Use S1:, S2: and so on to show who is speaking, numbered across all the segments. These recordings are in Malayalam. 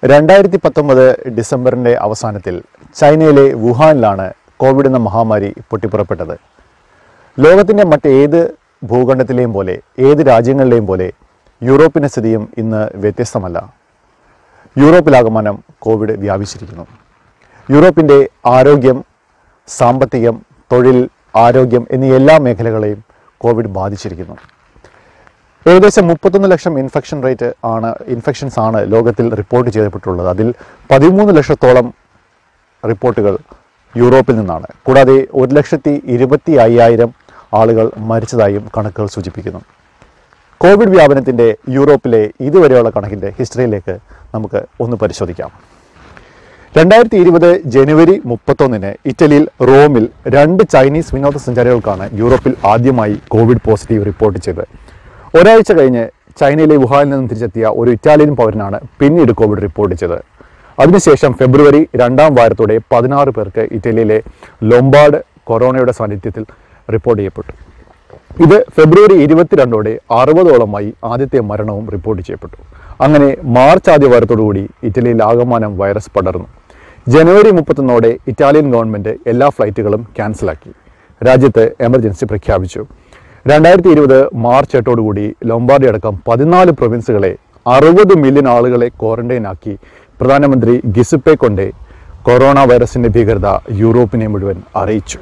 S1: രണ്ടായിരത്തി പത്തൊമ്പത് ഡിസംബറിൻ്റെ അവസാനത്തിൽ ചൈനയിലെ വുഹാനിലാണ് കോവിഡ് എന്ന മഹാമാരി പൊട്ടിപ്പുറപ്പെട്ടത് ലോകത്തിൻ്റെ മറ്റേത് ഭൂഖണ്ഡത്തിലെയും പോലെ ഏത് രാജ്യങ്ങളിലെയും പോലെ യൂറോപ്പിൻ്റെ സ്ഥിതിയും ഇന്ന് വ്യത്യസ്തമല്ല യൂറോപ്പിലാകമാനം കോവിഡ് വ്യാപിച്ചിരിക്കുന്നു യൂറോപ്പിൻ്റെ ആരോഗ്യം സാമ്പത്തികം തൊഴിൽ ആരോഗ്യം എന്നീ എല്ലാ മേഖലകളെയും കോവിഡ് ബാധിച്ചിരിക്കുന്നു ഏകദേശം മുപ്പത്തൊന്ന് ലക്ഷം ഇൻഫെക്ഷൻ റേറ്റ് ആണ് ഇൻഫെക്ഷൻസ് ആണ് ലോകത്തിൽ റിപ്പോർട്ട് ചെയ്യപ്പെട്ടുള്ളത് അതിൽ പതിമൂന്ന് ലക്ഷത്തോളം റിപ്പോർട്ടുകൾ യൂറോപ്പിൽ നിന്നാണ് കൂടാതെ ഒരു ലക്ഷത്തി ഇരുപത്തി അയ്യായിരം ആളുകൾ മരിച്ചതായും കണക്കുകൾ സൂചിപ്പിക്കുന്നു കോവിഡ് വ്യാപനത്തിൻ്റെ യൂറോപ്പിലെ ഇതുവരെയുള്ള കണക്കിൻ്റെ ഹിസ്റ്ററിയിലേക്ക് നമുക്ക് ഒന്ന് പരിശോധിക്കാം രണ്ടായിരത്തി ഇരുപത് ജനുവരി മുപ്പത്തൊന്നിന് ഇറ്റലിയിൽ റോമിൽ രണ്ട് ചൈനീസ് വിനോദസഞ്ചാരികൾക്കാണ് യൂറോപ്പിൽ ആദ്യമായി കോവിഡ് പോസിറ്റീവ് റിപ്പോർട്ട് ചെയ്തത് ഒരാഴ്ച കഴിഞ്ഞ് ചൈനയിലെ വുഹാനിൽ നിന്നും തിരിച്ചെത്തിയ ഒരു ഇറ്റാലിയൻ പൗരനാണ് പിന്നീട് കോവിഡ് റിപ്പോർട്ട് ചെയ്തത് അതിനുശേഷം ഫെബ്രുവരി രണ്ടാം വാരത്തോടെ പതിനാറ് പേർക്ക് ഇറ്റലിയിലെ ലൊംബാർഡ് കൊറോണയുടെ സാന്നിധ്യത്തിൽ റിപ്പോർട്ട് ചെയ്യപ്പെട്ടു ഇത് ഫെബ്രുവരി ഇരുപത്തിരണ്ടോടെ അറുപതോളമായി ആദ്യത്തെ മരണവും റിപ്പോർട്ട് ചെയ്യപ്പെട്ടു അങ്ങനെ മാർച്ച് ആദ്യ വാരത്തോടുകൂടി ഇറ്റലിയിൽ ആകമാനം വൈറസ് പടർന്നു ജനുവരി മുപ്പത്തൊന്നോടെ ഇറ്റാലിയൻ ഗവൺമെൻറ് എല്ലാ ഫ്ലൈറ്റുകളും ക്യാൻസലാക്കി രാജ്യത്ത് എമർജൻസി പ്രഖ്യാപിച്ചു രണ്ടായിരത്തി ഇരുപത് മാർച്ച് എട്ടോടുകൂടി ലൊംബാർഡി അടക്കം പതിനാല് പ്രൊവിൻസുകളെ അറുപത് മില്യൺ ആളുകളെ ക്വാറന്റൈനാക്കി പ്രധാനമന്ത്രി ഗിസുപ്പെ കൊണ്ടേ കൊറോണ വൈറസിന്റെ ഭീകരത യൂറോപ്പിനെ മുഴുവൻ അറിയിച്ചു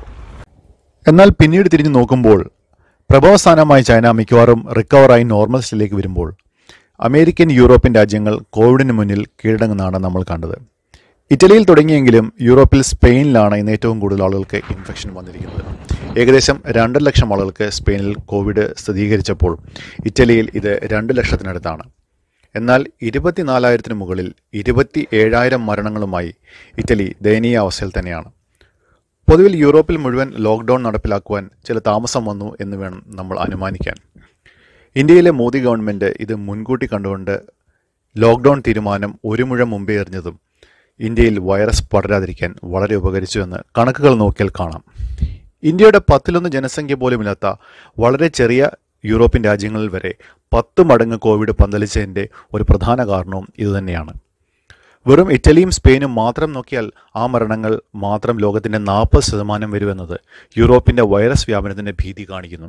S1: എന്നാൽ പിന്നീട് തിരിഞ്ഞു നോക്കുമ്പോൾ പ്രഭവസ്ഥാനമായ ചൈന മിക്കവാറും റിക്കവറായി നോർമൽ സ്റ്റേറ്റിലേക്ക് വരുമ്പോൾ അമേരിക്കൻ യൂറോപ്യൻ രാജ്യങ്ങൾ കോവിഡിന് മുന്നിൽ കീഴടങ്ങുന്നതാണ് നമ്മൾ കണ്ടത് ഇറ്റലിയിൽ തുടങ്ങിയെങ്കിലും യൂറോപ്പിൽ സ്പെയിനിലാണ് ഇന്ന് ഏറ്റവും കൂടുതൽ ആളുകൾക്ക് ഇൻഫെക്ഷൻ വന്നിരിക്കുന്നത് ഏകദേശം രണ്ട് ലക്ഷം ആളുകൾക്ക് സ്പെയിനിൽ കോവിഡ് സ്ഥിരീകരിച്ചപ്പോൾ ഇറ്റലിയിൽ ഇത് രണ്ട് ലക്ഷത്തിനടുത്താണ് എന്നാൽ ഇരുപത്തിനാലായിരത്തിന് മുകളിൽ ഇരുപത്തി ഏഴായിരം മരണങ്ങളുമായി ഇറ്റലി ദയനീയ അവസ്ഥയിൽ തന്നെയാണ് പൊതുവിൽ യൂറോപ്പിൽ മുഴുവൻ ലോക്ക്ഡൗൺ നടപ്പിലാക്കുവാൻ ചില താമസം വന്നു എന്ന് വേണം നമ്മൾ അനുമാനിക്കാൻ ഇന്ത്യയിലെ മോദി ഗവൺമെൻറ് ഇത് മുൻകൂട്ടി കണ്ടുകൊണ്ട് ലോക്ക്ഡൗൺ തീരുമാനം ഒരു മുഴം മുമ്പേ എറിഞ്ഞതും ഇന്ത്യയിൽ വൈറസ് പടരാതിരിക്കാൻ വളരെ ഉപകരിച്ചു എന്ന് കണക്കുകൾ നോക്കിയാൽ കാണാം ഇന്ത്യയുടെ പത്തിലൊന്ന് ജനസംഖ്യ പോലുമില്ലാത്ത വളരെ ചെറിയ യൂറോപ്യൻ രാജ്യങ്ങളിൽ വരെ പത്ത് മടങ്ങ് കോവിഡ് പന്തലിച്ചതിൻ്റെ ഒരു പ്രധാന കാരണവും ഇതുതന്നെയാണ് വെറും ഇറ്റലിയും സ്പെയിനും മാത്രം നോക്കിയാൽ ആ മരണങ്ങൾ മാത്രം ലോകത്തിൻ്റെ നാൽപ്പത് ശതമാനം വരുമെന്നത് യൂറോപ്പിൻ്റെ വൈറസ് വ്യാപനത്തിൻ്റെ ഭീതി കാണിക്കുന്നു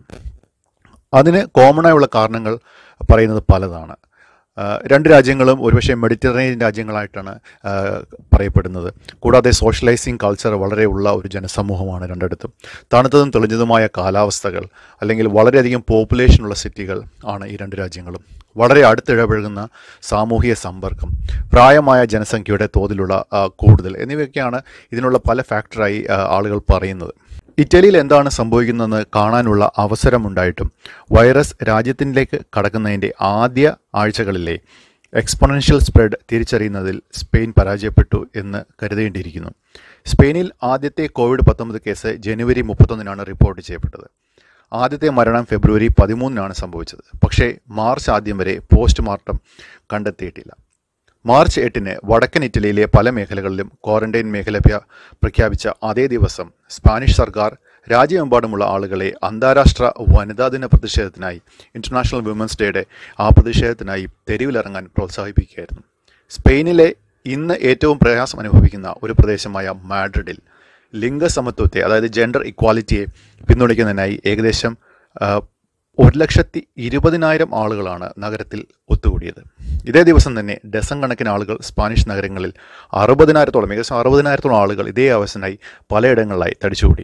S1: അതിന് കോമണായുള്ള കാരണങ്ങൾ പറയുന്നത് പലതാണ് ആ, രണ്ട് രാജ്യങ്ങളും ഒരുപക്ഷെ മെഡിറ്ററേനിയൻ രാജ്യങ്ങളായിട്ടാണ് ആ, പറയപ്പെടുന്നത് കൂടാതെ സോഷ്യലൈസിങ് കൾച്ചർ വളരെ ഉള്ള ഒരു ജനസമൂഹമാണ് രണ്ടിടത്തും തണുത്തതും തെളിഞ്ഞതുമായ കാലാവസ്ഥകൾ അല്ലെങ്കിൽ വളരെയധികം പോപ്പുലേഷൻ ഉള്ള സിറ്റികൾ ആണ് ഈ രണ്ട് രാജ്യങ്ങളും വളരെ അടുത്തിടപഴകുന്ന സാമൂഹിക സമ്പർക്കം പ്രായമായ ജനസംഖ്യയുടെ തോതിലുള്ള ആ, കൂടുതൽ എന്നിവയൊക്കെയാണ് ഇതിനുള്ള പല ഫാക്ടറായി ആ, ആളുകൾ പറയുന്നത് ഇറ്റലിയിൽ എന്താണ് സംഭവിക്കുന്നതെന്ന് കാണാനുള്ള അവസരമുണ്ടായിട്ടും വൈറസ് രാജ്യത്തിലേക്ക് കടക്കുന്നതിൻ്റെ ആദ്യ ആഴ്ചകളിലെ എക്സ്പൊണൻഷ്യൽ സ്പ്രെഡ് തിരിച്ചറിയുന്നതിൽ സ്പെയിൻ പരാജയപ്പെട്ടു എന്ന് കരുതേണ്ടിയിരിക്കുന്നു സ്പെയിനിൽ ആദ്യത്തെ കോവിഡ് പത്തൊമ്പത് കേസ് ജനുവരി മുപ്പത്തൊന്നിനാണ് റിപ്പോർട്ട് ചെയ്യപ്പെട്ടത് ആദ്യത്തെ മരണം ഫെബ്രുവരി പതിമൂന്നിനാണ് സംഭവിച്ചത് പക്ഷേ മാർച്ച് ആദ്യം വരെ പോസ്റ്റ്മോർട്ടം കണ്ടെത്തിയിട്ടില്ല മാർച്ച് എട്ടിന് വടക്കൻ ഇറ്റലിയിലെ പല മേഖലകളിലും ക്വാറന്റൈൻ മേഖല പ്ര- പ്രഖ്യാപിച്ച അതേ ദിവസം സ്പാനിഷ് സർക്കാർ രാജ്യമെമ്പാടുമുള്ള ആളുകളെ അന്താരാഷ്ട്ര വനിതാ ദിന പ്രതിഷേധത്തിനായി ഇന്റർനാഷണൽ വിമൻസ് ഡേയുടെ ആ പ്രതിഷേധത്തിനായി തെരുവിലിറങ്ങാൻ പ്രോത്സാഹിപ്പിക്കുകയായിരുന്നു സ്പെയിനിലെ ഇന്ന് ഏറ്റവും പ്രയാസം അനുഭവിക്കുന്ന ഒരു പ്രദേശമായ മാഡ്രിഡിൽ ലിംഗസമത്വത്തെ അതായത് ജെൻഡർ ഇക്വാലിറ്റിയെ പിന്തുണയ്ക്കുന്നതിനായി ഏകദേശം ആ, ഒരു ലക്ഷത്തി ഇരുപതിനായിരം ആളുകളാണ് നഗരത്തിൽ ഒത്തുകൂടിയത് ഇതേ ദിവസം തന്നെ ഡസൻ കണക്കിന് ആളുകൾ സ്പാനിഷ് നഗരങ്ങളിൽ അറുപതിനായിരത്തോളം ഏകദേശം അറുപതിനായിരത്തോളം ആളുകൾ ഇതേ അവസ്ഥനായി പലയിടങ്ങളിലായി തടിച്ചുകൂടി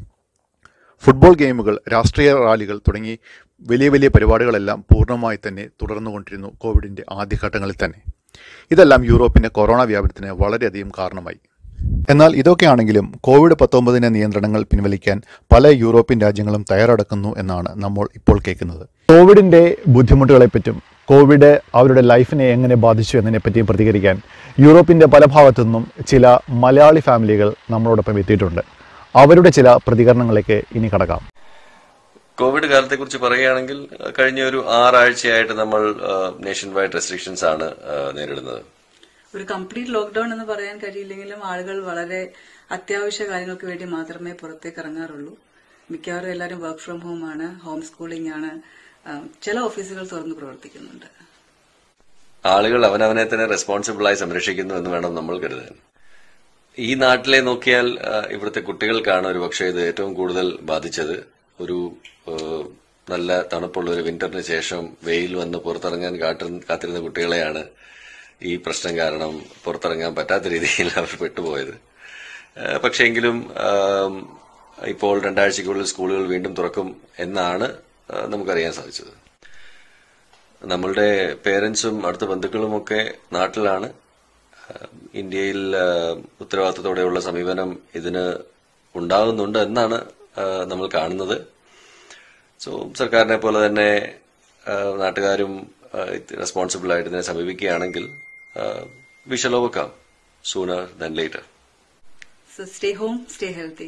S1: ഫുട്ബോൾ ഗെയിമുകൾ രാഷ്ട്രീയ റാലികൾ തുടങ്ങി വലിയ വലിയ പരിപാടികളെല്ലാം പൂർണ്ണമായി തന്നെ തുടർന്നുകൊണ്ടിരുന്നു കോവിഡിൻ്റെ ആദ്യഘട്ടങ്ങളിൽ തന്നെ ഇതെല്ലാം യൂറോപ്പിൻ്റെ കൊറോണ വ്യാപനത്തിന് വളരെയധികം കാരണമായി എന്നാൽ ഇതൊക്കെയാണെങ്കിലും കോവിഡ് പത്തൊമ്പതിൻ്റെ നിയന്ത്രണങ്ങൾ പിൻവലിക്കാൻ പല യൂറോപ്യൻ രാജ്യങ്ങളും തയ്യാറെടുക്കുന്നു എന്നാണ് നമ്മൾ ഇപ്പോൾ കേൾക്കുന്നത് കോവിഡിൻ്റെ ബുദ്ധിമുട്ടുകളെപ്പറ്റും കോവിഡ് അവരുടെ ലൈഫിനെ എങ്ങനെ ബാധിച്ചു എന്നതിനെപ്പറ്റിയും പ്രതികരിക്കാൻ യൂറോപ്പിൻ്റെ പല ഭാഗത്തു നിന്നും ചില മലയാളി ഫാമിലികൾ നമ്മളോടൊപ്പം എത്തിയിട്ടുണ്ട് അവരുടെ ചില പ്രതികരണങ്ങളിലേക്ക് ഇനി കടക്കാം
S2: കോവിഡ് കാലത്തെ കുറിച്ച് പറയുകയാണെങ്കിൽ അഹ് കഴിഞ്ഞ ഒരു ആറാഴ്ചയായിട്ട് നമ്മൾ നേഷൻ വൈഡ് റെസ്ട്രിക്ഷൻസ് ആണ് അഹ് നേരിടുന്നത്
S3: ഒരു കംപ്ലീറ്റ് ലോക്ക്ഡൌൺ എന്ന് പറയാൻ കഴിയില്ലെങ്കിലും ആളുകൾ വളരെ അത്യാവശ്യ കാര്യങ്ങൾക്ക് വേണ്ടി മാത്രമേ പുറത്തേക്ക് ഇറങ്ങാറുള്ളൂ മിക്കവാറും എല്ലാവരും വർക്ക് ഫ്രം ഹോം ആണ് ഹോം സ്കൂളിംഗ് ആണ് ആ, ചില ഓഫീസുകൾ തുറന്ന് പ്രവർത്തിക്കുന്നുണ്ട്
S2: ആളുകൾ അവനവനെ തന്നെ റെസ്പോൺസിബിളായി സംരക്ഷിക്കുന്നു എന്ന് വേണം നമ്മൾ കരുതാൻ ഈ നാട്ടിലെ നോക്കിയാൽ ആ, ഇവിടുത്തെ കുട്ടികൾക്കാണ് ഒരു പക്ഷേ ഇത് ഏറ്റവും കൂടുതൽ ബാധിച്ചത് ഒരു ആ, നല്ല തണുപ്പുള്ള ഒരു വിന്ററിന് ശേഷം വെയിൽ വന്ന് പുറത്തിറങ്ങാൻ കാട്ടി- കാത്തിരുന്ന കുട്ടികളെയാണ് ഈ പ്രശ്നം കാരണം പുറത്തിറങ്ങാൻ പറ്റാത്ത രീതിയിൽ അവർ പെട്ടുപോയത് ആ, പക്ഷേ എങ്കിലും ആം, ഇപ്പോൾ രണ്ടാഴ്ചയ്ക്കുള്ളിൽ സ്കൂളുകൾ വീണ്ടും തുറക്കും എന്നാണ് ആ, നമുക്കറിയാൻ സാധിച്ചത് നമ്മളുടെ പേരൻസും അടുത്ത ബന്ധുക്കളുമൊക്കെ നാട്ടിലാണ് ആഹ് ഇന്ത്യയിൽ ആഹ് ഉത്തരവാദിത്തത്തോടെയുള്ള സമീപനം ഇതിന് ഉണ്ടാകുന്നുണ്ട് എന്നാണ് ആഹ് നമ്മൾ കാണുന്നത് സോ സർക്കാരിനെ പോലെ തന്നെ ആഹ് നാട്ടുകാരും റെസ്പോൺസിബിൾ ആയിട്ട് ഇതിനെ സമീപിക്കുകയാണെങ്കിൽ we shall overcome sooner than later
S3: so stay home stay healthy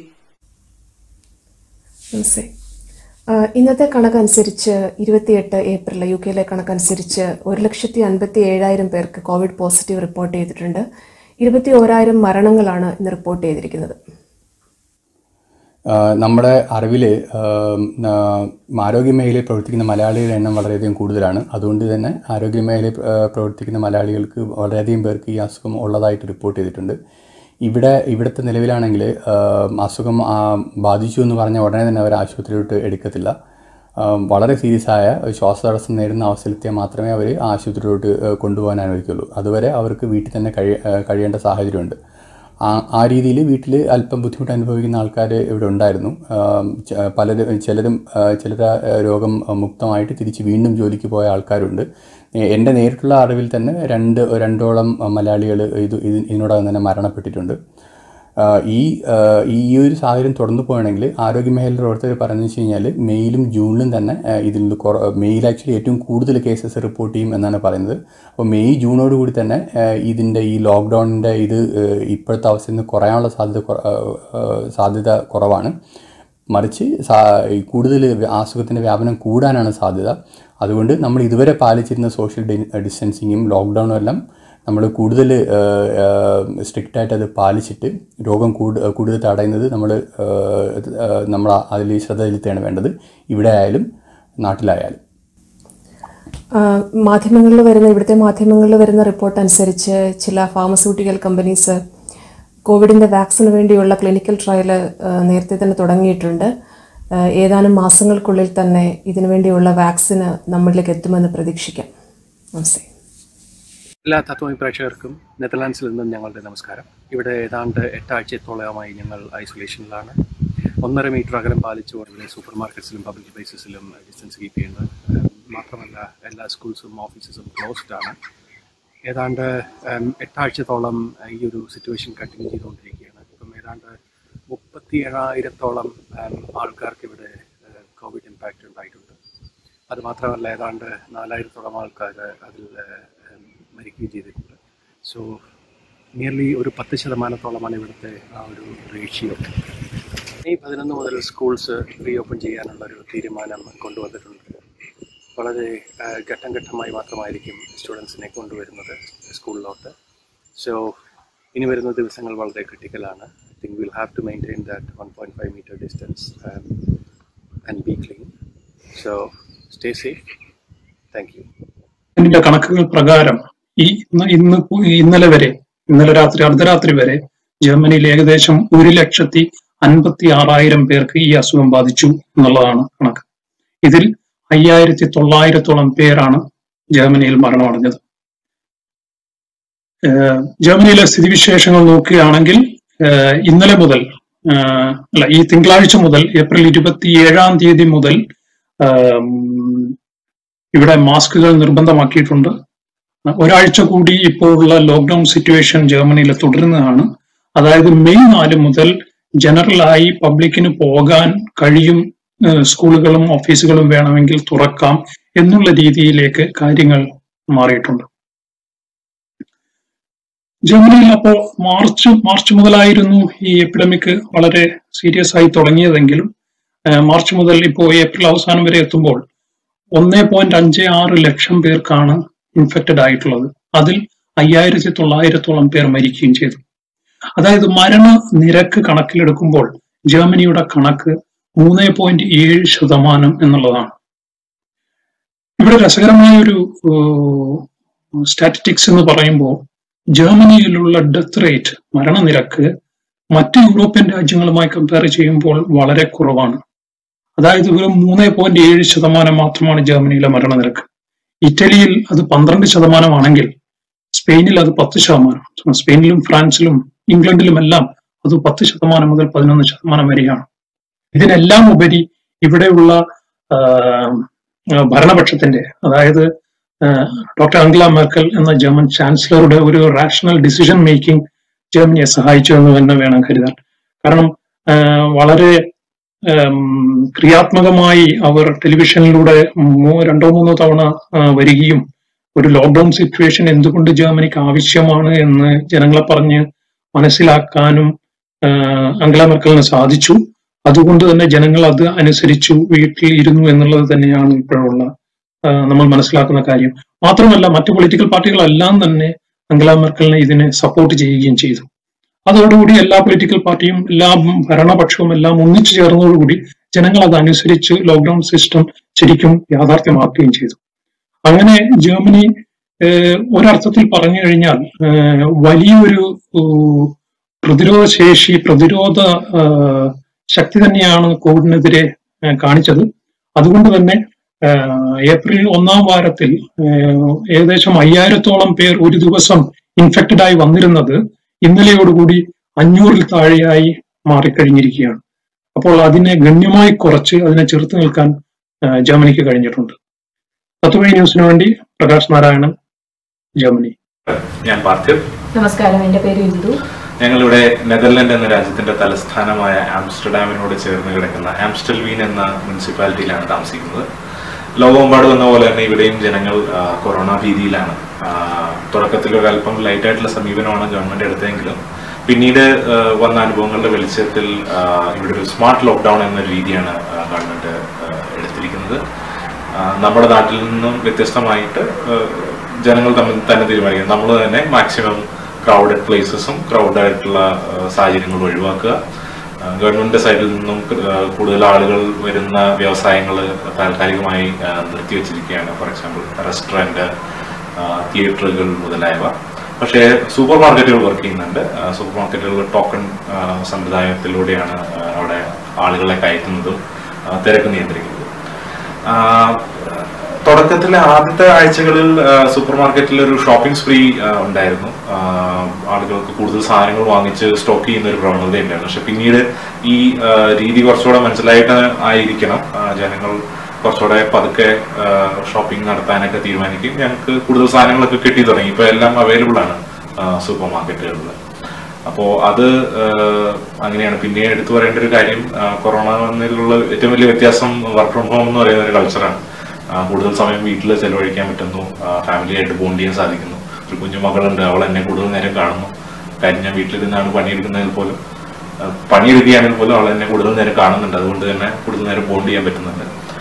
S4: namaste ആ, ഇന്നത്തെ കണക്കനുസരിച്ച് ഇരുപത്തിയെട്ട് ഏപ്രിൽ യു കെയിലെ കണക്കനുസരിച്ച് ഒരു ലക്ഷത്തി അൻപത്തി ഏഴായിരം പേർക്ക് കോവിഡ് പോസിറ്റീവ് റിപ്പോർട്ട് ചെയ്തിട്ടുണ്ട് ഇരുപത്തി ഓരായിരം മരണങ്ങളാണ് ഇന്ന് റിപ്പോർട്ട് ചെയ്തിരിക്കുന്നത്
S5: ആഹ് നമ്മുടെ അറിവിൽ ആരോഗ്യമേഖലയിൽ പ്രവർത്തിക്കുന്ന മലയാളികളുടെ എണ്ണം വളരെയധികം കൂടുതലാണ് അതുകൊണ്ട് തന്നെ ആരോഗ്യമേഖലയിൽ ആഹ് പ്രവർത്തിക്കുന്ന മലയാളികൾക്ക് വളരെയധികം പേർക്ക് ഈ അസുഖം ഉള്ളതായിട്ട് റിപ്പോർട്ട് ചെയ്തിട്ടുണ്ട് ഇവിടെ ഇവിടുത്തെ നിലവിലാണെങ്കിൽ ആഹ് അസുഖം ആഹ് ബാധിച്ചു എന്ന് പറഞ്ഞ ഉടനെ തന്നെ അവർ ആശുപത്രിയിലോട്ട് എടുക്കത്തില്ല ആഹ് വളരെ സീരിയസ് ആയ ശ്വാസതടസ്സം നേരിടുന്ന അവസരത്തെ മാത്രമേ അവർ ആശുപത്രിയിലോട്ട് ആഹ് കൊണ്ടുപോകാൻ അനുവദിക്കുള്ളൂ അതുവരെ അവർക്ക് വീട്ടിൽ തന്നെ കഴി ആഹ് കഴിയേണ്ട സാഹചര്യമുണ്ട് ആ ആ രീതിയിൽ വീട്ടിൽ അല്പം ബുദ്ധിമുട്ട് അനുഭവിക്കുന്ന ആൾക്കാർ ഇവിടെ ഉണ്ടായിരുന്നു ആം, ച- പലരും ചിലരും ആ, ചിലർ ആ, രോഗം മുക്തമായിട്ട് തിരിച്ച് വീണ്ടും ജോലിക്ക് പോയ ആൾക്കാരുണ്ട് എ- എൻ്റെ നേരിട്ടുള്ള അറിവിൽ തന്നെ രണ്ട് രണ്ടോളം മലയാളികൾ ഇത് ഇത് ഇതിനോടകം തന്നെ മരണപ്പെട്ടിട്ടുണ്ട് ആ, ഈ ആ, ഈ ഒരു സാഹചര്യം തുടർന്നു പോകണമെങ്കിൽ ആരോഗ്യമേഖല പ്രവർത്തകർ പറഞ്ഞു വെച്ച് കഴിഞ്ഞാൽ മെയിലും ജൂണിലും തന്നെ ആ, ഇതിൽ നിന്ന് കുറ മെയിൽ ആക്ച്വലി ഏറ്റവും കൂടുതൽ കേസസ് റിപ്പോർട്ട് ചെയ്യും എന്നാണ് പറയുന്നത് അപ്പോൾ മെയ് ജൂണോട് കൂടി തന്നെ ആ, ഇതിൻ്റെ ഈ ലോക്ക്ഡൗണിൻ്റെ ഇത് ആ, ഇപ്പോഴത്തെ അവസ്ഥയിൽ നിന്ന് കുറയാനുള്ള സാധ്യത കുറ- ആ, ആ, സാധ്യത കുറവാണ് മറിച്ച് സാ ഈ കൂടുതൽ അസുഖത്തിൻ്റെ വ്യാപനം കൂടാനാണ് സാധ്യത അതുകൊണ്ട് നമ്മൾ ഇതുവരെ പാലിച്ചിരുന്ന സോഷ്യൽ ഡിസ്റ്റൻസിങ്ങും ലോക്ക്ഡൗണും എല്ലാം നമ്മൾ കൂടുതൽ സ്ട്രിക്റ്റ് ആയിട്ട് അത് പാലിച്ചിട്ട് രോഗം കൂടു കൂടുതൽ തടയുന്നത് നമ്മൾ നമ്മൾ അതിൽ ശ്രദ്ധ ചെലുത്തുകയാണ് വേണ്ടത് ഇവിടെ ആയാലും നാട്ടിലായാലും
S4: ആ, മാധ്യമങ്ങളിൽ വരുന്ന ഇവിടുത്തെ മാധ്യമങ്ങളിൽ വരുന്ന റിപ്പോർട്ട് അനുസരിച്ച് ചില ഫാർമസ്യൂട്ടിക്കൽ കമ്പനീസ് കോവിഡിൻ്റെ വാക്സിന് വേണ്ടിയുള്ള ക്ലിനിക്കൽ ട്രയൽ നേരത്തെ തന്നെ തുടങ്ങിയിട്ടുണ്ട് ആ, ഏതാനും മാസങ്ങൾക്കുള്ളിൽ തന്നെ ഇതിനു വേണ്ടിയുള്ള വാക്സിന് നമ്മളിലേക്ക് എത്തുമെന്ന് പ്രതീക്ഷിക്കാം നമസ്തേ
S6: എല്ലാ തത്വമി പ്രേക്ഷകർക്കും നെതർലാൻഡ്സിൽ നിന്നും ഞങ്ങളുടെ നമസ്കാരം ഇവിടെ ഏതാണ്ട് എട്ടാഴ്ചത്തോളമായി ഞങ്ങൾ ഐസൊലേഷനിലാണ് ഒന്നര മീറ്റർ അകലം പാലിച്ചുകൊണ്ട് സൂപ്പർ മാർക്കറ്റ്സിലും പബ്ലിക് പ്ലേസസിലും ഡിസ്റ്റൻസ് കീപ്പ് ചെയ്യുന്നത് ഏഹ് മാത്രമല്ല എല്ലാ സ്കൂൾസും ഓഫീസസും ക്ലോസ്ഡ് ആണ് ഏതാണ്ട് ഏഹ് എട്ടാഴ്ചത്തോളം ഈ ഒരു സിറ്റുവേഷൻ കണ്ടിന്യൂ ചെയ്തുകൊണ്ടിരിക്കുകയാണ് ഇപ്പം ഏതാണ്ട് മുപ്പത്തി ഏഴായിരത്തോളം ഏഹ് ആൾക്കാർക്ക് ഇവിടെ ഏഹ് കോവിഡ് ഇമ്പാക്റ്റ് ഉണ്ടായിട്ടുണ്ട് അത് മാത്രമല്ല ഏതാണ്ട് നാലായിരത്തോളം ആൾക്കാർ അതിൽ ഏഹ്, മരിക്കുകയും ചെയ്തിട്ടുണ്ട് സോ നിയർലി ഒരു പത്ത് ശതമാനത്തോളമാണ് ഇവിടുത്തെ ആ ഒരു റേഷ്യോ മെയ് പതിനൊന്ന് മുതൽ സ്കൂൾസ് റീ ഓപ്പൺ ചെയ്യാനുള്ള ഒരു തീരുമാനം കൊണ്ടുവന്നിട്ടുണ്ട് വളരെ ആ, ഘട്ടം ഘട്ടമായി മാത്രമായിരിക്കും സ്റ്റുഡൻസിനെ കൊണ്ടുവരുന്നത് സ്കൂളിലോട്ട് സോ ഇനി വരുന്ന ദിവസങ്ങൾ വളരെ ക്രിട്ടിക്കലാണ് I think will have to maintain that one point five metre distance and be clean so stay safe thank you
S7: ഇതിന്റെ കണക്കുകൾ പ്രകാരം ഈ ഇന്ന് ഇന്ന് പു- ഇന്നലെ വരെ ഇന്നലെ രാത്രി അർദ്ധരാത്രി വരെ ജർമ്മനിയിൽ ഏകദേശം ഒരു ലക്ഷത്തി അൻപത്തി ആറായിരം പേർക്ക് ഈ അസുഖം ബാധിച്ചു എന്നുള്ളതാണ് കണക്ക് ഇതിൽ അയ്യായിരത്തി തൊള്ളായിരത്തോളം പേരാണ് ജർമ്മനിയിൽ മരണമടഞ്ഞത് ഏഹ് ജർമ്മനിയിലെ സ്ഥിതിവിശേഷങ്ങൾ നോക്കുകയാണെങ്കിൽ ഏഹ് ഇന്നലെ മുതൽ ഏഹ് അല്ല ഈ തിങ്കളാഴ്ച മുതൽ ഏപ്രിൽ ഇരുപത്തി ഏഴാം തീയതി മുതൽ ആം, ഇവിടെ മാസ്കുകൾ നിർബന്ധമാക്കിയിട്ടുണ്ട് ഒരാഴ്ച കൂടി ഇപ്പോൾ ഉള്ള ലോക്ക്ഡൌൺ സിറ്റുവേഷൻ ജർമ്മനിയിൽ തുടരുന്നതാണ് അതായത് മെയ് നാല് മുതൽ ജനറലായി പബ്ലിക്കിന് പോകാൻ കഴിയും ഏഹ് സ്കൂളുകളും ഓഫീസുകളും വേണമെങ്കിൽ തുറക്കാം എന്നുള്ള രീതിയിലേക്ക് കാര്യങ്ങൾ മാറിയിട്ടുണ്ട് ജർമ്മനിയിൽ അപ്പോൾ മാർച്ച് മാർച്ച് മുതലായിരുന്നു ഈ എപ്പിഡമിക് വളരെ സീരിയസ് ആയി തുടങ്ങിയതെങ്കിലും ഏഹ് മാർച്ച് മുതൽ ഇപ്പോൾ ഏപ്രിൽ അവസാനം വരെ എത്തുമ്പോൾ ഒന്നേ പോയിന്റ് അഞ്ച് ആറ് ലക്ഷം പേർക്കാണ് ഇൻഫെക്റ്റഡ് ആയിട്ടുള്ളത് അതിൽ അയ്യായിരത്തി തൊള്ളായിരത്തോളം പേർ മരിക്കുകയും ചെയ്തു അതായത് മരണ നിരക്ക് കണക്കിലെടുക്കുമ്പോൾ ജർമ്മനിയുടെ കണക്ക് മൂന്ന് പോയിന്റ് ഏഴ് ശതമാനം എന്നുള്ളതാണ് ഇവിടെ രസകരമായ ഒരു ഏഹ്, സ്റ്റാറ്റിസ്റ്റിക്സ് എന്ന് പറയുമ്പോൾ ജർമ്മനിയിലുള്ള ഡെത്ത് റേറ്റ് മരണനിരക്ക് മറ്റ് യൂറോപ്യൻ രാജ്യങ്ങളുമായി കമ്പയർ ചെയ്യുമ്പോൾ വളരെ കുറവാണ് അതായത് വെറും മൂന്ന് പോയിന്റ് ഏഴ് ശതമാനം മാത്രമാണ് ജർമ്മനിയിലെ മരണനിരക്ക് ഇറ്റലിയിൽ അത് പന്ത്രണ്ട് ശതമാനമാണെങ്കിൽ സ്പെയിനിൽ അത് പത്ത് ശതമാനം സ്പെയിനിലും ഫ്രാൻസിലും ഇംഗ്ലണ്ടിലും എല്ലാം അത് പത്ത് ശതമാനം മുതൽ പതിനൊന്ന് ശതമാനം വരെയാണ് ഇതിനെല്ലാം ഉപരി ഇവിടെയുള്ള ആ, ആ, ഭരണപക്ഷത്തിന്റെ അതായത് ആ, ഡോക്ടർ അംഗ്ല മെർക്കൽ എന്ന ജർമ്മൻ ചാൻസലറുടെ ഒരു റാഷണൽ ഡിസിഷൻ മേക്കിംഗ് ജർമ്മനിയെ സഹായിച്ചു എന്ന് തന്നെ വേണം കരുതാൻ കാരണം ആ, വളരെ ഉം, ക്രിയാത്മകമായി അവർ ടെലിവിഷനിലൂടെ മൂ- രണ്ടോ മൂന്നോ തവണ ആ, വരികയും ഒരു ലോക്ക്ഡൌൺ സിറ്റുവേഷൻ എന്തുകൊണ്ട് ജർമ്മനിക്ക് ആവശ്യമാണ് എന്ന് ജനങ്ങളെ പറഞ്ഞ് മനസ്സിലാക്കാനും ആ, അംഗല മെർക്കലിന് സാധിച്ചു അതുകൊണ്ട് തന്നെ ജനങ്ങൾ അത് അനുസരിച്ചു വീട്ടിൽ ഇരുന്നു എന്നുള്ളത് തന്നെയാണ് ഇപ്പോഴുള്ള ആ, നമ്മൾ മനസ്സിലാക്കുന്ന കാര്യം മാത്രമല്ല മറ്റു പൊളിറ്റിക്കൽ പാർട്ടികളെല്ലാം തന്നെ അംഗല മെർക്കലിനെ ഇതിനെ സപ്പോർട്ട് ചെയ്യുകയും ചെയ്തു അതോടുകൂടി എല്ലാ പൊളിറ്റിക്കൽ പാർട്ടിയും എല്ലാ ഭരണപക്ഷവും എല്ലാം ഒന്നിച്ചു ചേർന്നതോടുകൂടി ജനങ്ങൾ അത് അനുസരിച്ച് ലോക്ക്ഡൌൺ സിസ്റ്റം ശരിക്കും യാഥാർത്ഥ്യമാക്കുകയും ചെയ്തു അങ്ങനെ ജർമ്മനി ഏഹ്, ഒരർത്ഥത്തിൽ പറഞ്ഞു കഴിഞ്ഞാൽ ഏഹ്, വലിയൊരു ഏഹ്, പ്രതിരോധ ശേഷി പ്രതിരോധ ഏഹ്, ശക്തി തന്നെയാണ് കോവിഡിനെതിരെ ഏഹ്, കാണിച്ചത് അതുകൊണ്ട് തന്നെ ഏഹ്, ഏപ്രിൽ ഒന്നാം വാരത്തിൽ ഏഹ്, ഏകദേശം അയ്യായിരത്തോളം പേർ ഒരു ദിവസം ഇൻഫെക്റ്റഡ് ആയി വന്നിരുന്നത് ഇന്നലെയോടുകൂടി അഞ്ഞൂറിൽ താഴെയായി മാറിക്കഴിഞ്ഞിരിക്കുകയാണ് അപ്പോൾ അതിനെ ഗണ്യമായി കുറച്ച് അതിനെ ചെറുത്ത് നിൽക്കാൻ ഏഹ്, ജർമ്മനിക്ക് കഴിഞ്ഞിട്ടുണ്ട് തത്വമേ ന്യൂസിന് വേണ്ടി പ്രകാശ് നാരായണൻ ജർമ്മനി
S8: ഞാൻ പാർത്ഥിവ്
S9: നമസ്കാരം എൻ്റെ പേര് ഇന്ദു
S8: ഞങ്ങളിവിടെ നെതർലൻഡ് എന്ന രാജ്യത്തിന്റെ തലസ്ഥാനമായ ആംസ്റ്റർഡാമിനോട് ചേർന്ന് കിടക്കുന്ന ആംസ്റ്റൽവീൻ എന്ന മുനിസിപ്പാലിറ്റിയിലാണ് താമസിക്കുന്നത് ലോകമെമ്പാടും എന്ന പോലെ തന്നെ ഇവിടെയും ജനങ്ങൾ ആ, കൊറോണ ഭീതിയിലാണ് ആ, തുടക്കത്തിൽ ഒരല്പം ലൈറ്റ് ആയിട്ടുള്ള സമീപനമാണ് ഗവൺമെന്റ് എടുത്തതെങ്കിലും പിന്നീട് ആ, വന്ന അനുഭവങ്ങളുടെ വെളിച്ചത്തിൽ ആ, ഇവിടെ ഒരു സ്മാർട്ട് ലോക്ക്ഡൌൺ എന്ന രീതിയാണ് ആ, ഗവൺമെന്റ് ആ, എടുത്തിരിക്കുന്നത് ആ, നമ്മുടെ നാട്ടിൽ നിന്നും വ്യത്യസ്തമായിട്ട് ആ, ജനങ്ങൾ തമ്മിൽ തന്നെ തീരുമാനിക്കുന്നത് നമ്മൾ തന്നെ മാക്സിമം ക്രൗഡഡ് പ്ലേസസും ക്രൗഡ് ആയിട്ടുള്ള ആ, സാഹചര്യങ്ങൾ ഒഴിവാക്കുക ആ, ഗവൺമെന്റിന്റെ സൈഡിൽ നിന്നും ആ, കൂടുതൽ ആളുകൾ വരുന്ന വ്യവസായങ്ങൾ താൽക്കാലികമായി ആ, നിർത്തിവെച്ചിരിക്കുകയാണ് ഫോർ എക്സാമ്പിൾ റെസ്റ്റോറന്റ് തിയേറ്ററുകൾ മുതലായവ പക്ഷേ സൂപ്പർ മാർക്കറ്റുകൾ വർക്ക് ചെയ്യുന്നുണ്ട് ആ, സൂപ്പർ മാർക്കറ്റുകൾ ടോക്കൺ ആ, സംവിധാനത്തിലൂടെയാണ് ആ, അവിടെ ആളുകളെ കയറ്റുന്നതും ആ, തിരക്ക് നിയന്ത്രിക്കുന്നതും ആ, തുടക്കത്തിലെ ആദ്യത്തെ ആഴ്ചകളിൽ ആ, സൂപ്പർ മാർക്കറ്റിൽ ഒരു ഷോപ്പിംഗ് സ്പ്രീ ആ, ഉണ്ടായിരുന്നു ആ, ആളുകൾക്ക് കൂടുതൽ സാധനങ്ങൾ വാങ്ങിച്ച് സ്റ്റോക്ക് ചെയ്യുന്ന ഒരു പ്രവണത ഉണ്ടായിരുന്നു പക്ഷെ പിന്നീട് ഈ ആ, രീതി കുറച്ചുകൂടെ മനസ്സിലായിട്ട് ആയിരിക്കണം ആ, ജനങ്ങൾ കുറച്ചുകൂടെ പതുക്കെ ഷോപ്പിംഗ് നടത്താനൊക്കെ തീരുമാനിക്കും ഞങ്ങൾക്ക് കൂടുതൽ സാധനങ്ങളൊക്കെ കിട്ടി തുടങ്ങി ഇപ്പൊ എല്ലാം അവൈലബിൾ ആണ് സൂപ്പർ മാർക്കറ്റുകളിൽ അപ്പോൾ അത് ആഹ്, അങ്ങനെയാണ് പിന്നെ എടുത്തു പറയേണ്ട ഒരു കാര്യം ആഹ്, കൊറോണ വന്നതിലുള്ള ഏറ്റവും വലിയ വ്യത്യാസം വർക്ക് ഫ്രം ഹോം എന്ന് പറയുന്ന ഒരു കൾച്ചറാണ് കൂടുതൽ സമയം വീട്ടിൽ ചെലവഴിക്കാൻ പറ്റുന്നു ഫാമിലി ആയിട്ട് ബോണ്ട് ചെയ്യാൻ സാധിക്കുന്നു ഒരു കുഞ്ഞു മകളുണ്ട് അവൾ എന്നെ കൂടുതൽ നേരം കാണുന്നു കാര്യം ഞാൻ വീട്ടിൽ നിന്നാണ് പണിയെടുക്കുന്നതിൽ പോലും ആഹ്, പണിയെടുക്കുകയാണെങ്കിൽ പോലും അവൾ എന്നെ കൂടുതൽ നേരം കാണുന്നുണ്ട് അതുകൊണ്ട് തന്നെ കൂടുതൽ നേരം ബോണ്ട് ചെയ്യാൻ പറ്റുന്നുണ്ട്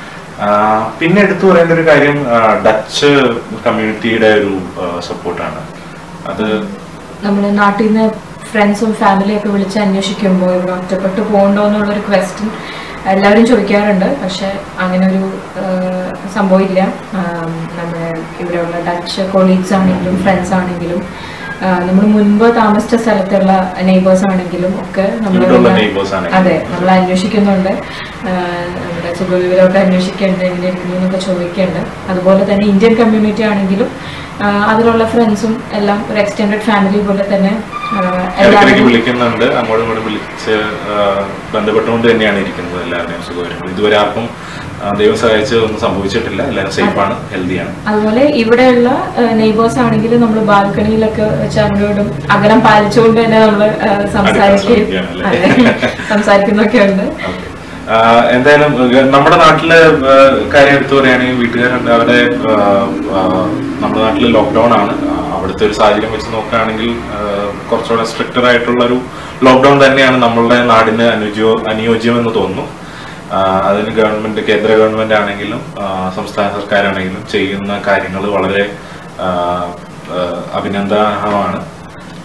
S8: ആഹ്, പിന്നെ എടുത്തു പറയേണ്ട ഒരു കാര്യം ആഹ്, ഡച്ച് കമ്മ്യൂണിറ്റിയുടെ ഒരു സപ്പോർട്ടാണ് അത്
S9: നമ്മുടെ നാട്ടിൽ നിന്ന് ഫ്രണ്ട്സും ഫാമിലിയും ഒക്കെ വിളിച്ച് അന്വേഷിക്കുമ്പോൾ ഇവിടെ ഒറ്റപ്പെട്ട് പോകണ്ടോ എന്നുള്ളൊരു ക്വസ്റ്റ്യൻ എല്ലാവരും ചോദിക്കാറുണ്ട് പക്ഷെ അങ്ങനെ ഒരു സംഭവമില്ല ആം, നമ്മുടെ ഇവിടെയുള്ള ഡച്ച് കൊളീഗ്സ് ആണെങ്കിലും ഫ്രണ്ട്സ് ആണെങ്കിലും നമ്മൾ മുൻപ് താമസിച്ച സ്ഥലത്തുള്ള നെയ്ബേഴ്സ് ആണെങ്കിലും ഒക്കെ നമ്മൾ
S8: ഇവിടെയുള്ള neighbours ആണെങ്കിലും.
S9: അതെ നമ്മൾ അന്വേഷിക്കുന്നുണ്ട് ആ, നമ്മുടെ സുഖവിവരമൊക്കെ അന്വേഷിക്കേണ്ടത് എങ്ങനെ ഇരിക്കുന്നു എന്നൊക്കെ ചോദിക്കേണ്ട അതുപോലെ തന്നെ ഇന്ത്യൻ കമ്മ്യൂണിറ്റി ആണെങ്കിലും ആ, അതിലുള്ള ഫ്രണ്ട്സും എല്ലാം ഒരു എക്സ്റ്റെൻഡഡ് ഫാമിലി പോലെ തന്നെ ആ,
S8: ഇടയ്ക്കിടയ്ക്ക്
S9: എല്ലാവരും
S8: വിളിക്കുന്നുണ്ട് അങ്ങോട്ടും ഇങ്ങോട്ടും വിളിച്ച് ആ, ബന്ധപ്പെട്ടുകൊണ്ട് തന്നെയാണ് ഇരിക്കുന്നത് എല്ലാവരുടെയും സുഖകരങ്ങൾ ഇതുവരെ ആർക്കും ആ, ദൈവം സഹായിച്ച് ഒന്നും സംഭവിച്ചിട്ടില്ല എല്ലാവരും സേഫാണ് ഹെൽത്തിയാണ്
S9: അതുപോലെ ഇവിടെയുള്ള നെയ്ബേഴ്സ് ആണെങ്കിലും നമ്മൾ ബാൽക്കണിയിലൊക്കെ വെച്ച് അവരോടും അകലം പാലിച്ചുകൊണ്ട് തന്നെ നമ്മൾ സംസാരിക്കുകയും
S8: ശ്രമിക്കുകയാണല്ലേ?
S9: അതെ, സംസാരിക്കുന്നൊക്കെ ഉണ്ട്
S8: ആഹ് എന്തായാലും ഗ- നമ്മുടെ നാട്ടിലെ ആഹ് കാര്യം എടുത്തു പറയുകയാണെങ്കിൽ വീട്ടുകാരുണ്ട് അവിടെ ആഹ് ആഹ് നമ്മുടെ നാട്ടിൽ ലോക്ക്ഡൌൺ ആണ് ആഹ് അവിടുത്തെ ഒരു സാഹചര്യം വെച്ച് നോക്കുകയാണെങ്കിൽ ആഹ് കുറച്ചുകൂടെ സ്ട്രിക്റ്റർ ആയിട്ടുള്ള ഒരു ലോക്ക്ഡൌൺ തന്നെയാണ് നമ്മളുടെ നാടിന് അനുജോ അനുയോജ്യമെന്ന് തോന്നുന്നു ആഹ് അതിന് ഗവൺമെന്റ് കേന്ദ്ര ഗവൺമെന്റ് ആണെങ്കിലും ആഹ് സംസ്ഥാന സർക്കാരാണെങ്കിലും ചെയ്യുന്ന കാര്യങ്ങൾ വളരെ ആഹ് ആഹ് അഭിനന്ദനാർഹമാണ്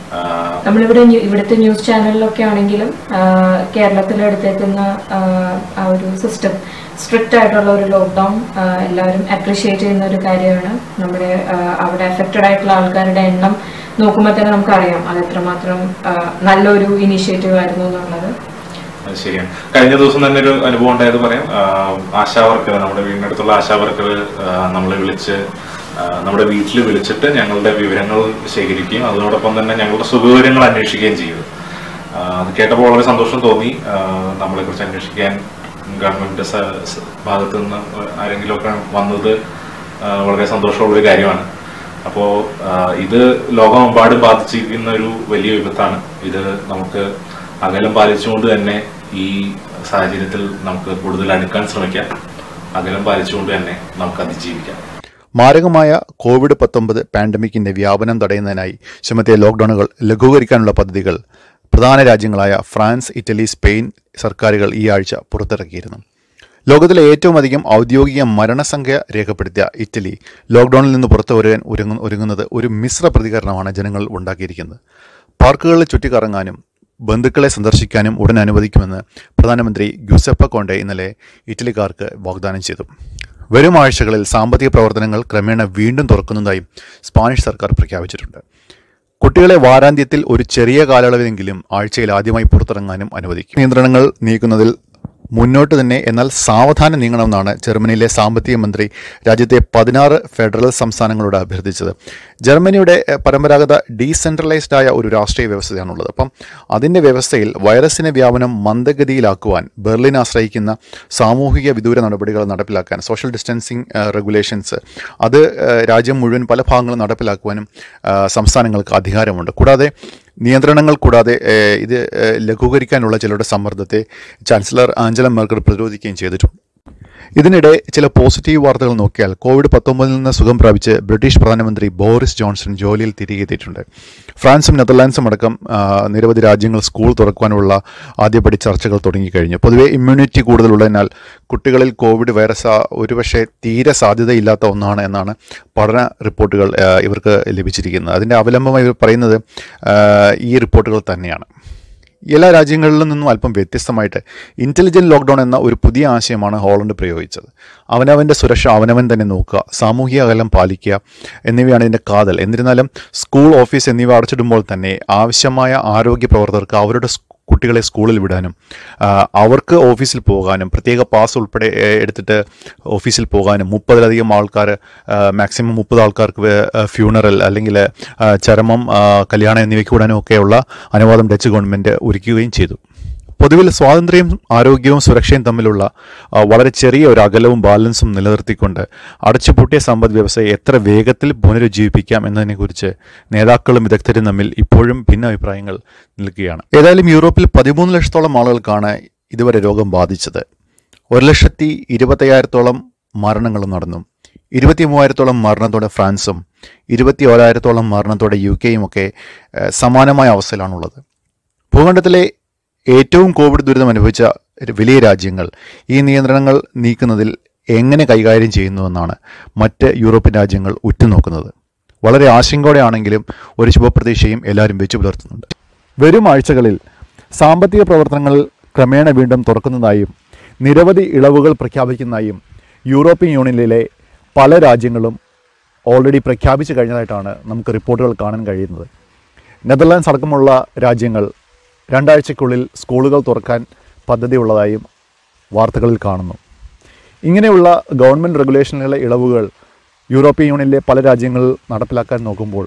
S8: ആ,
S9: നമ്മളിവിടെ ന്യൂ- ഇവിടുത്തെ ന്യൂസ് ചാനലിലൊക്കെ ആണെങ്കിലും കേരളത്തിൽ എടുത്തേക്കുന്ന ആ, ആ ഒരു സിസ്റ്റം സ്ട്രിക്റ്റ് ആയിട്ടുള്ള ഒരു ലോക്ക്ഡൗൺ എല്ലാവരും അപ്രീഷിയേറ്റ് ചെയ്യുന്ന ഒരു കാര്യമാണ് നമ്മുടെ ആ, അവിടെ അഫക്റ്റഡ് ആയിട്ടുള്ള ആൾക്കാരുടെ എണ്ണം നോക്കുമ്പോൾ തന്നെ നമുക്കറിയാം അത് എത്രമാത്രം ആ, നല്ലൊരു ഇനീഷ്യേറ്റീവ് ആയിരുന്നു എന്നുള്ളത്
S8: അത് ശരിയാണ് കഴിഞ്ഞ ദിവസം തന്നെ ഒരു അനുഭവം ഉണ്ടായത് പറയാം ആഹ് ആശാ വർക്കർ നമ്മുടെ വീടിനടുത്തുള്ള ആശാ വർക്കർ നമ്മളെ വിളിച്ച് ആഹ് നമ്മുടെ വീട്ടിൽ വിളിച്ചിട്ട് ഞങ്ങളുടെ വിവരങ്ങൾ ശേഖരിക്കുകയും അതോടൊപ്പം തന്നെ ഞങ്ങളുടെ സുഖവിവരങ്ങൾ അന്വേഷിക്കുകയും ചെയ്തു ആഹ് അത് കേട്ടപ്പോൾ വളരെ സന്തോഷം തോന്നി ആഹ് നമ്മളെക്കുറിച്ച് അന്വേഷിക്കാൻ ഗവൺമെന്റ് സ- സ- ഭാഗത്തു നിന്ന് ആരെങ്കിലുമൊക്കെ വന്നത് ആഹ് വളരെ സന്തോഷമുള്ളൊരു കാര്യമാണ് അപ്പോൾ ഇത് ലോകമെമ്പാടും ബാധിച്ചിരിക്കുന്ന ഒരു വലിയ വിപത്താണ് ഇത് നമുക്ക് അകലം പാലിച്ചുകൊണ്ട് തന്നെ ഈ സാഹചര്യത്തിൽ നമുക്ക് കൂടുതൽ അടുക്കാൻ ശ്രമിക്കാം അകലം പാലിച്ചുകൊണ്ട് തന്നെ നമുക്ക് അതിജീവിക്കാം
S1: മാരകമായ കോവിഡ് പത്തൊമ്പത് പാൻഡമിക്കിന്റെ വ്യാപനം തടയുന്നതിനായി ചുമത്തിയ ലോക്ക്ഡൌണുകൾ ലഘൂകരിക്കാനുള്ള പദ്ധതികൾ പ്രധാന രാജ്യങ്ങളായ ഫ്രാൻസ് ഇറ്റലി സ്പെയിൻ സർക്കാരുകൾ ഈ ആഴ്ച പുറത്തിറക്കിയിരുന്നു ലോകത്തിലെ ഏറ്റവും അധികം ഔദ്യോഗിക മരണസംഖ്യ രേഖപ്പെടുത്തിയ ഇറ്റലി ലോക്ക്ഡൌണിൽ നിന്ന് പുറത്തു വരാൻ ഒരുങ്ങ- ഒരുങ്ങുന്നത് ഒരു മിശ്ര പ്രതികരണമാണ് ജനങ്ങൾ ഉണ്ടാക്കിയിരിക്കുന്നത് പാർക്കുകളിൽ ചുറ്റിക്കറങ്ങാനും ബന്ധുക്കളെ സന്ദർശിക്കാനും ഉടൻ അനുവദിക്കുമെന്ന് പ്രധാനമന്ത്രി ഗ്യുസെപ്പ കോണ്ടെ ഇന്നലെ ഇറ്റലിക്കാർക്ക് വാഗ്ദാനം ചെയ്തു വരും ആഴ്ചകളിൽ സാമ്പത്തിക പ്രവർത്തനങ്ങൾ ക്രമേണ വീണ്ടും തുറക്കുന്നതായും സ്പാനിഷ് സർക്കാർ പ്രഖ്യാപിച്ചിട്ടുണ്ട് കുട്ടികളെ വാരാന്ത്യത്തിൽ ഒരു ചെറിയ കാലയളവിലെങ്കിലും ആഴ്ചയിൽ ആദ്യമായി പുറത്തിറങ്ങാനും അനുവദിക്കും നിയന്ത്രണങ്ങൾ നീക്കുന്നതിൽ മുന്നോട്ട് തന്നെ എന്നാൽ സാവധാനം നീങ്ങണമെന്നാണ് ജർമ്മനിയിലെ സാമ്പത്തിക മന്ത്രി രാജ്യത്തെ പതിനാറ് ഫെഡറൽ സംസ്ഥാനങ്ങളോട് അഭ്യർത്ഥിച്ചത് ജർമ്മനിയുടെ എഹ്, പരമ്പരാഗത ഡീസെൻട്രലൈസ്ഡ് ആയ ഒരു രാഷ്ട്രീയ വ്യവസ്ഥയാണുള്ളത് അപ്പം അതിൻ്റെ വ്യവസ്ഥയിൽ വൈറസിന്റെ വ്യാപനം മന്ദഗതിയിലാക്കുവാൻ ബെർലിൻ ആശ്രയിക്കുന്ന സാമൂഹിക വിദൂര നടപടികൾ നടപ്പിലാക്കാൻ സോഷ്യൽ ഡിസ്റ്റൻസിങ് റെഗുലേഷൻസ് അത് ഏഹ്, രാജ്യം മുഴുവൻ പല ഭാഗങ്ങളും നടപ്പിലാക്കുവാനും ഏഹ്, സംസ്ഥാനങ്ങൾക്ക് അധികാരമുണ്ട് കൂടാതെ നിയന്ത്രണങ്ങൾ കൂടാതെ ഏഹ്, ഇത് ഏഹ്, ലഘൂകരിക്കാനുള്ള ചിലരുടെ സമ്മർദ്ദത്തെ ചാൻസലർ ആഞ്ചല മെർക്കർ പ്രതിരോധിക്കുകയും ചെയ്തിട്ടുണ്ട് ഇതിനിടെ ചില പോസിറ്റീവ് വാർത്തകൾ നോക്കിയാൽ കോവിഡ് പത്തൊമ്പതിൽ നിന്ന് സുഖം പ്രാപിച്ച് ബ്രിട്ടീഷ് പ്രധാനമന്ത്രി ബോറിസ് ജോൺസൺ ജോലിയിൽ തിരികെ എത്തിയിട്ടുണ്ട് ഫ്രാൻസും നെതർലാൻഡ്സും അടക്കം ആ, നിരവധി രാജ്യങ്ങൾ സ്കൂൾ തുറക്കുവാനുള്ള ആദ്യപടി ചർച്ചകൾ തുടങ്ങിക്കഴിഞ്ഞു പൊതുവെ ഇമ്മ്യൂണിറ്റി കൂടുതലുള്ളതിനാൽ കുട്ടികളിൽ കോവിഡ് വൈറസ് ആ, ഒരുപക്ഷെ തീരെ സാധ്യതയില്ലാത്ത ഒന്നാണ് എന്നാണ് പഠന റിപ്പോർട്ടുകൾ ആ, ഇവർക്ക് ലഭിച്ചിരിക്കുന്നത് അതിൻ്റെ അവലംബമായി ഇവർ പറയുന്നത് ആ, ഈ റിപ്പോർട്ടുകൾ തന്നെയാണ് എല്ലാ രാജ്യങ്ങളിൽ നിന്നും അല്പം വ്യത്യസ്തമായിട്ട് ഇൻ്റലിജൻറ്റ് ലോക്ക്ഡൗൺ എന്ന ഒരു പുതിയ ആശയമാണ് ഹോളണ്ട് പ്രയോഗിച്ചത് അവനവൻ്റെ സുരക്ഷ അവനവൻ തന്നെ നോക്കുക സാമൂഹിക അകലം പാലിക്കുക എന്നിവയാണ് ഇതിൻ്റെ കാതൽ എന്നിരുന്നാലും സ്കൂൾ ഓഫീസ് എന്നിവ അടച്ചിടുമ്പോൾ തന്നെ ആവശ്യമായ ആരോഗ്യ പ്രവർത്തകർക്ക് അവരുടെ സ് കുട്ടികളെ സ്കൂളിൽ വിടാനും ആ, അവർക്ക് ഓഫീസിൽ പോകാനും പ്രത്യേക പാസ് ഉൾപ്പെടെ ഏ, എടുത്തിട്ട് ഓഫീസിൽ പോകാനും മുപ്പതിലധികം ആൾക്കാർ മാക്സിമം മുപ്പത് ആൾക്കാർക്ക് ഫ്യൂണറൽ അല്ലെങ്കിൽ ആ, ചരമം ആ, കല്യാണം എന്നിവയ്ക്ക് വിടാനും ഒക്കെയുള്ള അനുവാദം ഡച്ച് ഗവൺമെൻറ് ഒരുക്കുകയും ചെയ്തു പൊതുവിൽ സ്വാതന്ത്ര്യവും ആരോഗ്യവും സുരക്ഷയും തമ്മിലുള്ള ആ, വളരെ ചെറിയ ഒരു അകലവും ബാലൻസും നിലനിർത്തിക്കൊണ്ട് അടച്ചുപൂട്ടിയ സമ്പദ് വ്യവസ്ഥയെ എത്ര വേഗത്തിൽ പുനരുജ്ജീവിപ്പിക്കാം എന്നതിനെക്കുറിച്ച് നേതാക്കളും വിദഗ്ധരും തമ്മിൽ ഇപ്പോഴും ഭിന്നാഭിപ്രായങ്ങൾ നിൽക്കുകയാണ് ഏതായാലും യൂറോപ്പിൽ പതിമൂന്ന് ലക്ഷത്തോളം ആളുകൾക്കാണ് ഇതുവരെ രോഗം ബാധിച്ചത് ഒരു ലക്ഷത്തി ഇരുപത്തയ്യായിരത്തോളം മരണങ്ങളും നടന്നു ഇരുപത്തി മൂവായിരത്തോളം മരണത്തോടെ ഫ്രാൻസും ഇരുപത്തി ഓരായിരത്തോളം മരണത്തോടെ യു കെയും ഒക്കെ ഏഹ്, സമാനമായ അവസ്ഥയിലാണുള്ളത് ഭൂഖണ്ഡത്തിലെ ഏറ്റവും കോവിഡ് ദുരിതം അനുഭവിച്ച ഒരു വലിയ രാജ്യങ്ങൾ ഈ നിയന്ത്രണങ്ങൾ നീക്കുന്നതിൽ എങ്ങനെ കൈകാര്യം ചെയ്യുന്നുവെന്നാണ് മറ്റ് യൂറോപ്യൻ രാജ്യങ്ങൾ ഉറ്റുനോക്കുന്നത് വളരെ ആശങ്കയോടെയാണെങ്കിലും ഒരു ശുഭപ്രതീക്ഷയും എല്ലാവരും വെച്ചു പുലർത്തുന്നുണ്ട് വരും ആഴ്ചകളിൽ സാമ്പത്തിക പ്രവർത്തനങ്ങൾ ക്രമേണ വീണ്ടും തുറക്കുന്നതായും നിരവധി ഇളവുകൾ പ്രഖ്യാപിക്കുന്നതായും യൂറോപ്യൻ യൂണിയനിലെ പല രാജ്യങ്ങളും ഓൾറെഡി പ്രഖ്യാപിച്ചു കഴിഞ്ഞതായിട്ടാണ് നമുക്ക് റിപ്പോർട്ടുകൾ കാണാൻ കഴിയുന്നത് നെതർലാൻഡ്സ് അടക്കമുള്ള രാജ്യങ്ങൾ രണ്ടാഴ്ചയ്ക്കുള്ളിൽ സ്കൂളുകൾ തുറക്കാൻ പദ്ധതിയുള്ളതായും വാർത്തകളിൽ കാണുന്നു ഇങ്ങനെയുള്ള ഗവൺമെൻറ് റെഗുലേഷനുകളിലെ ഇളവുകൾ യൂറോപ്യൻ യൂണിയനിലെ പല രാജ്യങ്ങൾ നടപ്പിലാക്കാൻ നോക്കുമ്പോൾ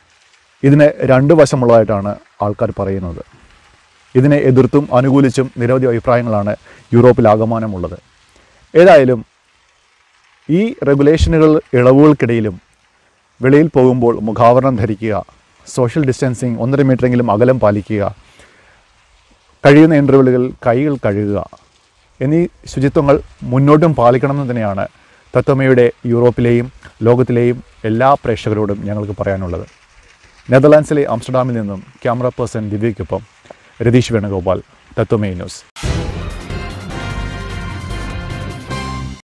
S1: ഇതിന് രണ്ട് വശമുള്ളതായിട്ടാണ് ആൾക്കാർ പറയുന്നത് ഇതിനെ എതിർത്തും അനുകൂലിച്ചും നിരവധി അഭിപ്രായങ്ങളാണ് യൂറോപ്പിൽ ആകമാനമുള്ളത് ഏതായാലും ഈ റെഗുലേഷനുകൾ ഇളവുകൾക്കിടയിലും വെളിയിൽ പോകുമ്പോൾ മുഖാവരണം ധരിക്കുക സോഷ്യൽ ഡിസ്റ്റൻസിങ് ഒന്നര മീറ്ററെങ്കിലും അകലം പാലിക്കുക കഴിയുന്ന ഇൻ്റർവെല്ലുകൾ കൈകൾ കഴുകുക എന്നീ ശുചിത്വങ്ങൾ മുന്നോട്ടും പാലിക്കണമെന്ന് തന്നെയാണ് തത്വമയുടെ യൂറോപ്പിലെയും ലോകത്തിലെയും എല്ലാ പ്രേക്ഷകരോടും ഞങ്ങൾക്ക് പറയാനുള്ളത് നെതർലാൻഡ്സിലെ ആംസ്റ്റർഡാമിൽ നിന്നും ക്യാമറ പേഴ്സൺ ദിവ്യയ്ക്കൊപ്പം രതീഷ് വേണുഗോപാൽ തത്വമേ ന്യൂസ്